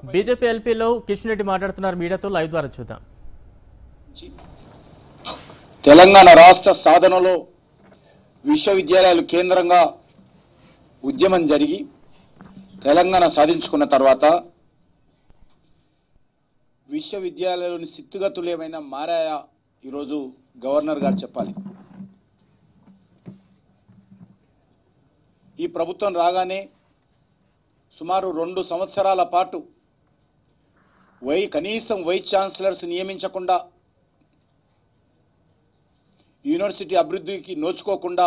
BJP ఎల్పీలో Kishan Reddy మాట్లాడుతున్నారు మీడియాతో live ద్వారా చూద్దాం తెలంగాణ రాష్ట్ర సాధనలో విశ్వవిద్యాలయాలు కేంద్రంగా ఉద్యమం జరిగి తెలంగాణ సాధించుకున్న తర్వాత విశ్వవిద్యాలయాలోని స్థితిగతులు ఏమైనా మారాయా ఈరోజు గవర్నర్ గారు చెప్పాలి ఈ ప్రభుత్వం రాగానే సుమారు రెండు సంవత్సరాల పాటు వై కనీసం వైస్ ఛాన్సలర్స్ నియమించకుండా యూనివర్సిటీ అభివృద్ధికి నోచుకోకుండా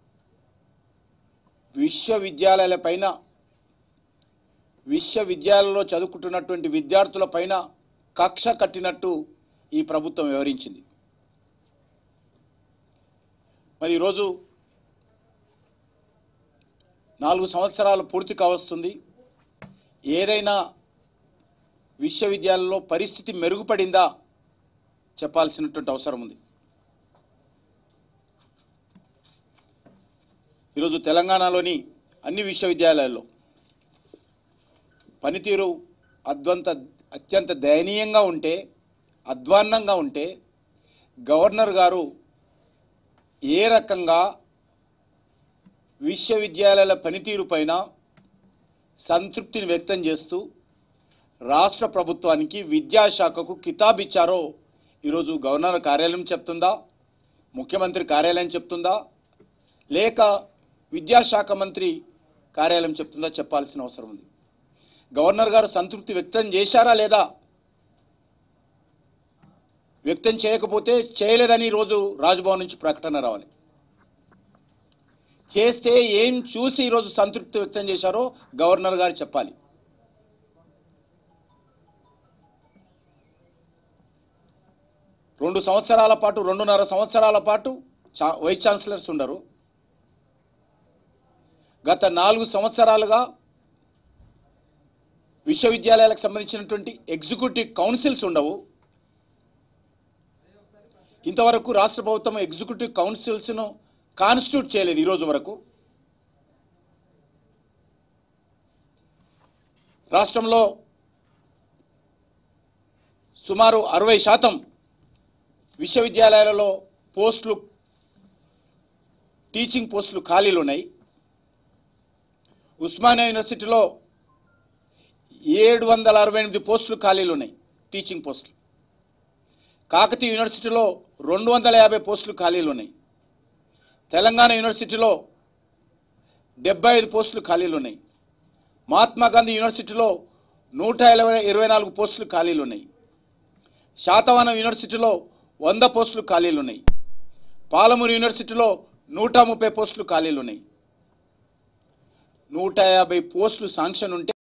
విశ్వవిద్యాలయాల పైన విశ్వవిద్యాలయంలో చదువుకుంటున్నటువంటి విద్యార్థుల పైన కక్ష కట్టినట్టు ఈ ప్రభుత్వం వివరించింది మరి ఈరోజు నాలుగు సంవత్సరాలు పూర్తి కావస్తుంది ఏదైనా విశ్వవిద్యాలయంలో పరిస్థితి మెరుగుపడిందా చెప్పాల్సినటువంటి అవసరం ఉంది ఈరోజు తెలంగాణలోని అన్ని విశ్వవిద్యాలయాల్లో పనితీరు అద్వంత అత్యంత దయనీయంగా ఉంటే అధ్వాన్నంగా ఉంటే గవర్నర్ గారు ఏ రకంగా విశ్వవిద్యాలయాల పనితీరు పైన సంతృప్తిని వ్యక్తం చేస్తూ రాష్ట్ర ప్రభుత్వానికి విద్యాశాఖకు కితాబ్ ఇచ్చారో ఈరోజు గవర్నర్ కార్యాలయం చెప్తుందా ముఖ్యమంత్రి కార్యాలయం చెప్తుందా లేక విద్యాశాఖ మంత్రి కార్యాలయం చెప్తుందా చెప్పాల్సిన అవసరం ఉంది గవర్నర్ గారు సంతృప్తి వ్యక్తం చేశారా లేదా వ్యక్తం చేయకపోతే చేయలేదని ఈరోజు రాజ్భవన్ నుంచి ప్రకటన రావాలి చేస్తే ఏం చూసి ఈరోజు సంతృప్తి వ్యక్తం చేశారో గవర్నర్ గారు చెప్పాలి రెండు సంవత్సరాల పాటు రెండున్నర సంవత్సరాల పాటు చా వైస్ ఛాన్సలర్స్ ఉండరు గత నాలుగు సంవత్సరాలుగా విశ్వవిద్యాలయాలకు సంబంధించినటువంటి ఎగ్జిక్యూటివ్ కౌన్సిల్స్ ఉండవు ఇంతవరకు రాష్ట్ర ప్రభుత్వం ఎగ్జిక్యూటివ్ కౌన్సిల్స్ను కాన్స్టిట్యూట్ చేయలేదు ఈరోజు వరకు రాష్ట్రంలో సుమారు అరవై శాతం విశ్వవిద్యాలయాలలో పోస్టులు టీచింగ్ పోస్టులు ఖాళీలు ఉన్నాయి ఉస్మానియా యూనివర్సిటీలో ఏడు వందల అరవై ఎనిమిది పోస్టులు ఖాళీలు ఉన్నాయి టీచింగ్ పోస్టులు కాకతీయ యూనివర్సిటీలో రెండు వందల యాభై పోస్టులు ఖాళీలు ఉన్నాయి తెలంగాణ యూనివర్సిటీలో డెబ్బై ఐదు పోస్టులు ఖాళీలు ఉన్నాయి మహాత్మా గాంధీ యూనివర్సిటీలో నూట ఇరవై ఇరవై నాలుగు పోస్టులు ఖాళీలు ఉన్నాయి శాతవాహనం యూనివర్సిటీలో వంద పోస్టులు ఖాళీలు ఉన్నాయి పాలమూరు యూనివర్సిటీలో నూట ముప్పై పోస్టులు ఖాళీలు ఉన్నాయి నూట యాభై పోస్టులు శాంక్షన్ ఉంటే